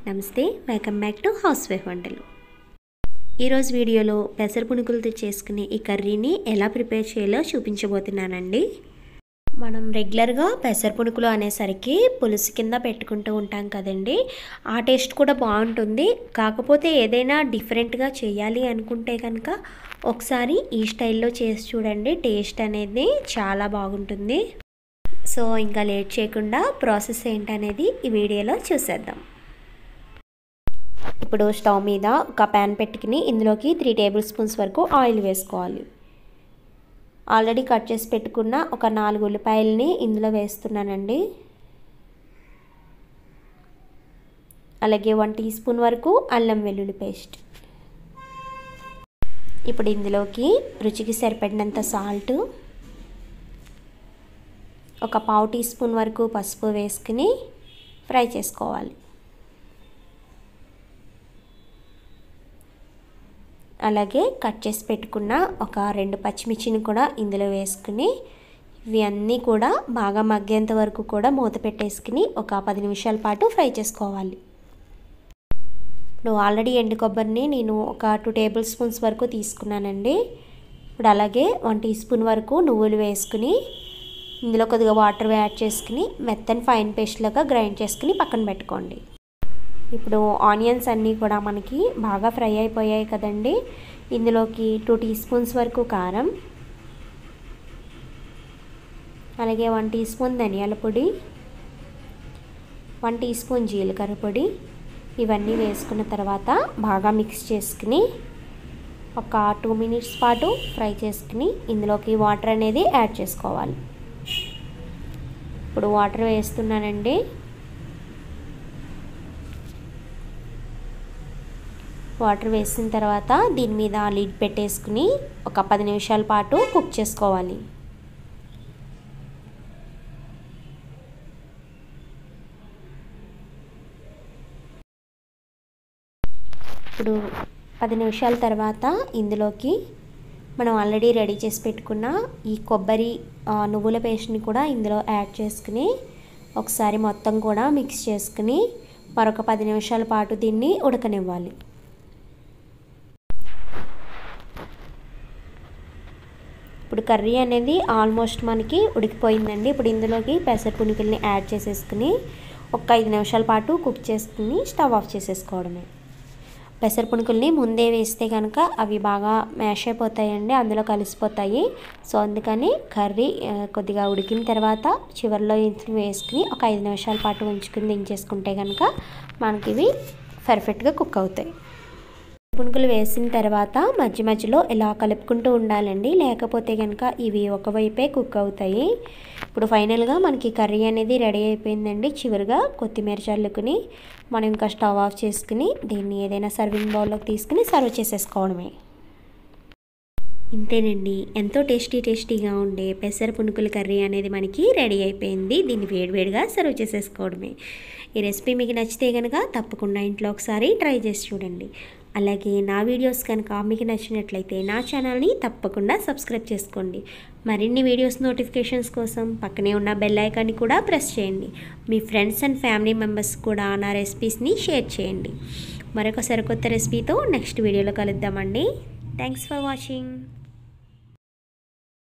నమస్తే welcome back to housewife వంటలు ఈరోజు వీడియోలో పెసర పునుకులతో చేసుకునే ఈ కర్రీని ఎలా ప్రిపేర్ చేయాలో చూపించబోతున్నానండి మనం రెగ్యులర్గా పెసర పునుకులు అనేసరికి పులుసు కింద పెట్టుకుంటూ ఉంటాం కదండి ఆ టేస్ట్ కూడా బాగుంటుంది కాకపోతే ఏదైనా డిఫరెంట్గా చేయాలి అనుకుంటే కనుక ఒకసారి ఈ స్టైల్లో చేసి చూడండి టేస్ట్ అనేది చాలా బాగుంటుంది సో ఇంకా లేట్ చేయకుండా ప్రాసెస్ ఏంటనేది ఈ వీడియోలో చూసేద్దాం ఇప్పుడు స్టవ్ మీద ఒక ప్యాన్ పెట్టుకుని ఇందులోకి త్రీ టేబుల్ స్పూన్స్ వరకు ఆయిల్ వేసుకోవాలి ఆల్రెడీ కట్ చేసి పెట్టుకున్న ఒక నాలుగు ఉల్లిపాయలని ఇందులో వేస్తున్నానండి అలాగే వన్ టీ స్పూన్ వరకు అల్లం వెల్లుల్లి పేస్ట్ ఇప్పుడు ఇందులోకి రుచికి సరిపడినంత సాల్ట్ ఒక పావు టీ స్పూన్ వరకు పసుపు వేసుకుని ఫ్రై చేసుకోవాలి అలాగే కట్ చేసి పెట్టుకున్న ఒక రెండు పచ్చిమిర్చిని కూడా ఇందులో వేసుకుని ఇవి అన్నీ కూడా బాగా మగ్గేంత వరకు కూడా మూత పెట్టేసుకుని ఒక పది నిమిషాల పాటు ఫ్రై చేసుకోవాలి ఇప్పుడు ఆల్రెడీ ఎండు కొబ్బరిని నేను ఒక టూ టేబుల్ స్పూన్స్ వరకు తీసుకున్నానండి ఇప్పుడు అలాగే వన్ టీ స్పూన్ వరకు నువ్వులు వేసుకుని ఇందులో కొద్దిగా వాటర్ యాడ్ చేసుకుని మెత్తని ఫైన్ పేస్ట్ లాగా గ్రైండ్ చేసుకుని పక్కన పెట్టుకోండి ఇప్పుడు ఆనియన్స్ అన్నీ కూడా మనకి బాగా ఫ్రై అయిపోయాయి కదండి ఇందులోకి టూ టీ స్పూన్స్ వరకు కారం అలాగే వన్ టీ స్పూన్ ధనియాల పొడి వన్ టీ స్పూన్ జీలకర్ర పొడి ఇవన్నీ వేసుకున్న తర్వాత బాగా మిక్స్ చేసుకుని ఒక టూ మినిట్స్ పాటు ఫ్రై చేసుకుని ఇందులోకి వాటర్ అనేది యాడ్ చేసుకోవాలి ఇప్పుడు వాటర్ వేస్తున్నానండి వాటర్ వేసిన తర్వాత దీని మీద లిడ్ పెట్టేసుకుని ఒక పది నిమిషాల పాటు కుక్ చేసుకోవాలి ఇప్పుడు పది నిమిషాల తర్వాత ఇందులోకి మనం ఆల్రెడీ రెడీ చేసి పెట్టుకున్న ఈ కొబ్బరి నువ్వుల పేస్ట్ని కూడా ఇందులో యాడ్ చేసుకుని ఒకసారి మొత్తం కూడా మిక్స్ చేసుకుని మరొక పది నిమిషాల పాటు దీన్ని ఉడకనివ్వాలి ఇప్పుడు కర్రీ అనేది ఆల్మోస్ట్ మనకి ఉడికిపోయిందండి ఇప్పుడు ఇందులోకి పెసర పునికల్ని యాడ్ చేసేసుకుని ఒక ఐదు నిమిషాల పాటు కుక్ చేసుకుని స్టవ్ ఆఫ్ చేసేసుకోవడమే పెసర పునుకుల్ని ముందే వేస్తే కనుక అవి బాగా మ్యాష్ అయిపోతాయండి అందులో కలిసిపోతాయి సో అందుకని కర్రీ కొద్దిగా ఉడికిన తర్వాత చివరిలో వేసుకుని ఒక ఐదు నిమిషాల పాటు ఉంచుకుని దించేసుకుంటే కనుక మనకి ఇవి పర్ఫెక్ట్గా కుక్ అవుతాయి పునుకులు వేసిన తర్వాత మధ్య మధ్యలో ఇలా కలుపుకుంటూ ఉండాలండి లేకపోతే కనుక ఇవి ఒకవైపే కుక్ అవుతాయి ఇప్పుడు ఫైనల్గా మనకి కర్రీ అనేది రెడీ అయిపోయిందండి చివరిగా కొత్తిమీర చల్లుకుని మనం ఇంకా స్టవ్ ఆఫ్ చేసుకుని దీన్ని ఏదైనా సర్వింగ్ బౌల్లోకి తీసుకుని సర్వ్ చేసేసుకోవడమే ఇంతేనండి ఎంతో టేస్టీ టేస్టీగా ఉండే పెసర పునుకుల కర్రీ అనేది మనకి రెడీ అయిపోయింది దీన్ని వేడివేడిగా సర్వ్ చేసేసుకోవడమే ఈ రెసిపీ మీకు నచ్చితే కనుక తప్పకుండా ఇంట్లో ఒకసారి ట్రై చేసి చూడండి అలాగే నా వీడియోస్ కనుక మీకు నచ్చినట్లయితే నా ఛానల్ని తప్పకుండా సబ్స్క్రైబ్ చేసుకోండి మరిన్ని వీడియోస్ నోటిఫికేషన్స్ కోసం పక్కనే ఉన్న బెల్ ఐకాన్ని కూడా ప్రెస్ చేయండి మీ ఫ్రెండ్స్ అండ్ ఫ్యామిలీ మెంబర్స్ కూడా నా రెసిపీస్ని షేర్ చేయండి మరొక సరికొత్త రెసిపీతో నెక్స్ట్ వీడియోలో కలుద్దామండి థ్యాంక్స్ ఫర్ వాచింగ్